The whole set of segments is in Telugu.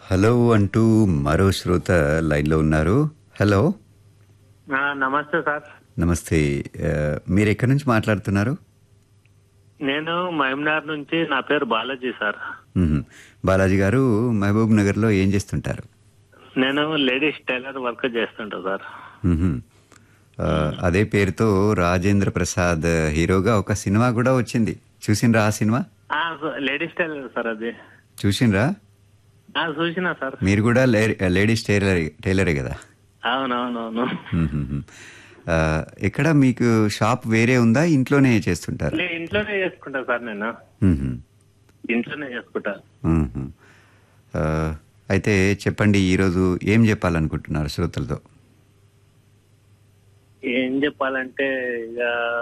హలో అంటూ మరో శ్రోత లైన్లో ఉన్నారు హలో ఆ, నమస్తే సార్ నమస్తే ఆ, మీరు ఎక్కడి నుంచి మాట్లాడుతున్నారు నేను మహమ్నార్ నుంచి నా పేరు బాలాజీ సార్ మ్మ్. బాలాజీ గారు మహబూబ్ నగర్లో ఏం చేస్తుంటారు నేను లేడీస్ టైలర్ వర్క్ చేస్తుంటా సార్ మ్మ్. ఆ, అదే పేరుతో రాజేంద్ర ప్రసాద్ హీరోగా ఒక సినిమా కూడా వచ్చింది చూసిండ్రా ఆ సినిమా ఆ, స- లేడీస్ టైలర్ సార్ అది చూసిండ్రా ఆ, చూసినా సార్ మీరు కూడా లే- లేడీస్ టైలర్ టైలరే కదా అవునవునవును మ్మ్. ఆ, ఎక్కడ మీకు షాప్ వేరే ఉందా ఇంట్లోనే చేస్తుంటారు లే, ఇంట్లోనే చేసుకుంటా సార్ నేను మ్మ్. ఇంట్లోనే చేసుకుంటా మ్మ్. ఆ, అయితే చెప్పండి ఈరోజు ఏం చెప్పాలనుకుంటున్నారు శ్రోతలతో ఏం చెప్పాలంటే ఇక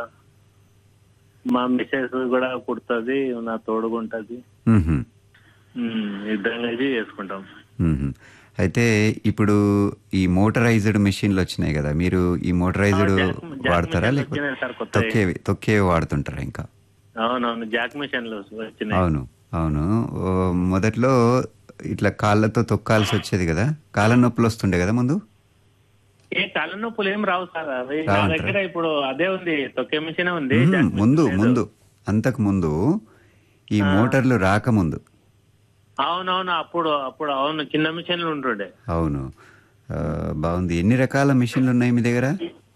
మా మిసెస్ కూడా కుడుతుంది నా తోడుగుంటది మ్మ్. ఉమ్, ఇద్దరం కలిసి చేసుకుంటాం మ్మ్. అయితే ఇప్పుడు ఈ మోటరైజ్డ్ మెషిన్లు వచ్చినాయి కదా మీరు ఈ మోటరైజ్డ్ ఆ, జాక్- జాక్ వాడతారా మెషిన్లు లేకపోతే వచ్చినాయి సార్ కొత్తవి. తొక్కేవి తొక్కేవి వాడుతుంటారా ఇంకా అవునవును జాక్ మిషన్లు వచ్చినాయి అవును అవును ఓ, మొదట్లో ఇట్లా కాళ్ళతో తొక్కాల్సి వచ్చేది కదా కాళ్ళ నొప్పులు వస్తుండే కదా ముందు ఏ తలనొప్పులు ఏం రావు సార్ అవి నా రావంటారా? దగ్గర ఇప్పుడు అదే ఉంది తొక్కే మిషన్ ఉంది మ్మ్. జాక్ మిషన్ ముందు లేదు. ముందు అంతకు ముందు ఈ మోటార్లు రాకముందు అవునవును అప్పుడు అప్పుడు అవును చిన్న మిషన్లు ఉంటుండే అవును ఆ, బాగుంది ఎన్ని రకాల మిషన్లు ఉన్నాయి మీ దగ్గర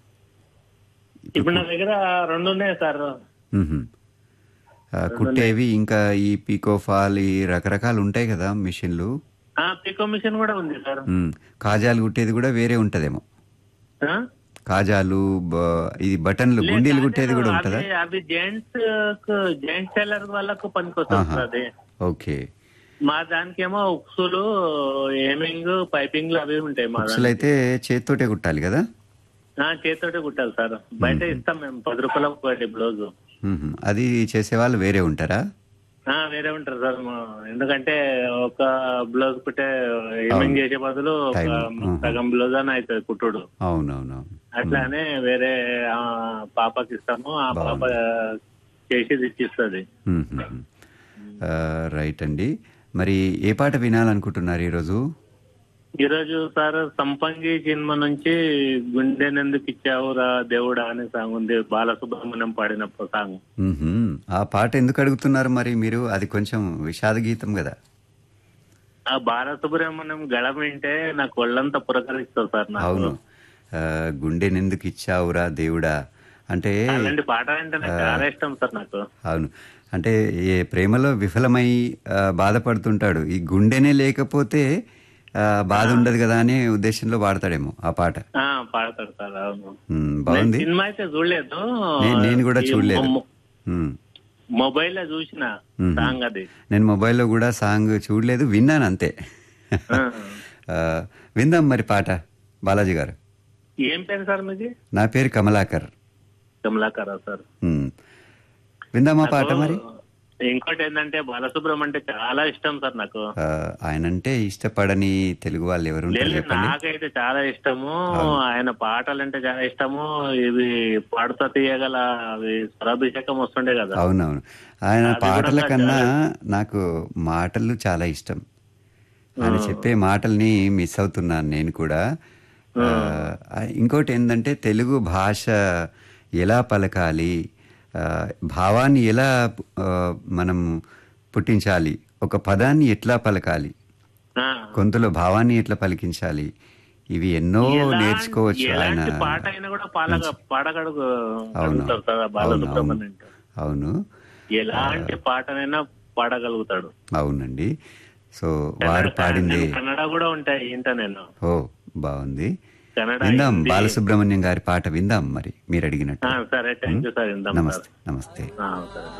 ఇప్పుడు నా దగ్గర రెండు ఉన్నాయి సార్ మ్మ్. ఆ, కుట్టేవి ఇంకా ఈ పీకో ఫాల్ ఈ రకరకాలు ఉంటాయి కదా మిషన్లు ఆ పికో మిషన్ కూడా ఉంది సార్ మ్మ్. కాజాలు కుట్టేది కూడా వేరే ఉంటదేమో ఆ? కాజాలు బ- ఇది బటన్లు లే, గుండీలు కాదు, కుట్టేది కూడా ఉంటుందా అవి- అవి జెంట్స్ జెంట్స్ టైలర్ వాళ్ళకు పనికొస్తుంది ఆహా. సార్ అది ఓకే మా దానికేమో ఉక్సులు ఏమింగ్ పైపింగ్ అవి ఉంటాయి మా అసలు అయితే చేత్తోటే కుట్టాలి కదా దానికి చేతితోటే కుట్టాలి సార్ బయట ఇస్తాం మేము పది రూపాయలకు ఒకటి బ్లౌజ్ మ్మ్. అది చేసేవాళ్ళు వేరే ఉంటారా ఆ, వేరే ఉంటారు సార్ మా- ఎందుకంటే ఒక బ్లౌజ్ కుట్టే ఏమేం చేసే బదులు ఒక Time. ఆహా. సగం బ్లౌజ్ అని అవుతుంది కుట్టుడు అవునవునవును అట్లానే వేరే ఆ, పాపకి ఇస్తాము ఆ పాప చేసి తెచ్చిస్తుంది మ్మ్. ఆ, రైట్ అండి మరి ఏ పాట వినాలనుకుంటున్నారు ఈరోజు ఈరోజు సార్ సంపంగి సినిమా నుంచి గుండెనెందుకు ఇచ్చావురా దేవుడా అనే సాంగ్ ఉంది బాలసుబ్రహ్మణ్యం పాడిన సాంగ్ మ్మ్. ఆ పాట ఎందుకు అడుగుతున్నారు మరి మీరు అది కొంచెం విషాద గీతం కదా ఆ బాలసుబ్రహ్మణ్యం గళం వింటే నాకు ఒళ్ళంతా పురకరిస్తుంది సార్ నాకు అవును ఆ, గుండెనెందుకు ఇచ్చావురా దేవుడా అంటే అలాంటి పాట అంటే నాకు చాలా ఇష్టం సార్ నాకు అవును అంటే ఏ ప్రేమలో విఫలమై ఆ, బాధపడుతుంటాడు ఈ గుండెనే లేకపోతే ఆ, బాధ ఉండదు కదా అనే ఉద్దేశంలో పాడతాడేమో ఆ పాట ఆ పాడతాడు సార్ అవును మ్మ్, బాగుంది సినిమా అయితే చూడలేదు నే- నేను కూడా ఈ చూడలేదు మొ- మ్మ్. మొబైల్ లో చూసిన మ్మ్. సాంగ్ అది నేను మొబైల్లో కూడా సాంగ్ చూడలేదు విన్నాను అంతే ఆ. ఆ, విందాం మరి పాట బాలాజీ గారు ఏం పేరు సార్ మీది నా పేరు కమలాకర్ కమలాకరా సార్ మ్మ్. విందామా పాట మరి ఇంకోటి ఏంటంటే బాలసుబ్రహ్మణ్యం అంటే చాలా ఇష్టం సార్ నాకు ఆ, ఆయనంటే ఇష్టపడని తెలుగు వాళ్ళు ఎవరు ఉంటారు లేదు చెప్పండి నాకైతే చాలా ఇష్టము ఆయన పాటలు అంటే చాలా ఇష్టము ఇవి పాడుతా తీయగల అవి స్వరాభిషేకం వస్తుండే కదా అవునవును ఆయన అది కూడా పాటల నాకు కన్నా చాలా నాకు మాటలు చాలా ఇష్టం ఆయన చెప్పే మాటల్ని మిస్ అవుతున్నాను నేను కూడా ఆ, ఇంకోటి ఏంటంటే తెలుగు భాష ఎలా పలకాలి ఆ, భావాన్ని ఎలా ఆ, మనం పుట్టించాలి ఒక పదాన్ని ఎట్లా పలకాలి ఆ. గొంతులో భావాన్ని ఎట్లా పలికించాలి ఇవి ఎన్నో ఎలాంటి- నేర్చుకోవచ్చు ఆయన ఎలాంటి పాట అయినా కూడా పాలగ పాడగడుగు అవును అడుగుతారు కదా అవును బాలసుబ్రహ్మణ్యం అంటే. అవును ఎలాంటి పాటనైనా పాడగలుగుతాడు అవునండి సో వారు పాడిందే నేను కన్నడ కూడా ఉంటాయి ఇంట నేను ఓ బాగుంది కన్నడ విందాం హిందీ. బాలసుబ్రహ్మణ్యం గారి పాట విందాం మరి మీరు అడిగినట్టు ఆ, సరే థ్యాంక్ యూ సార్ ఇందాం సార్ నమస్తే నమస్తే ఆ, సరే